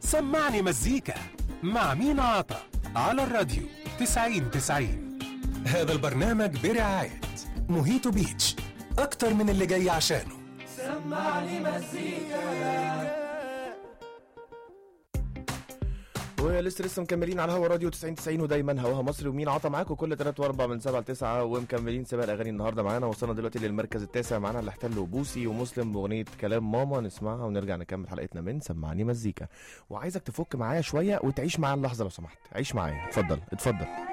سمعني مزيكا مع مين عطا على الراديو 90 90 هذا البرنامج برعاية موهيتو بيتش أكتر من اللي جاي عشانه سمعني مزيكا ولسه لسه مكملين على هوا راديو 90 90 ودايما هواها مصري ومين عطى معاكم كل 3 و4 من 7 ل 9 ومكملين سباق الاغاني النهارده معانا وصلنا دلوقتي للمركز التاسع معانا اللي احتله بوسي ومسلم باغنيه كلام ماما نسمعها ونرجع نكمل حلقتنا من سمعني مزيكا وعايزك تفك معايا شويه وتعيش معايا اللحظه لو سمحت عيش معايا اتفضل اتفضل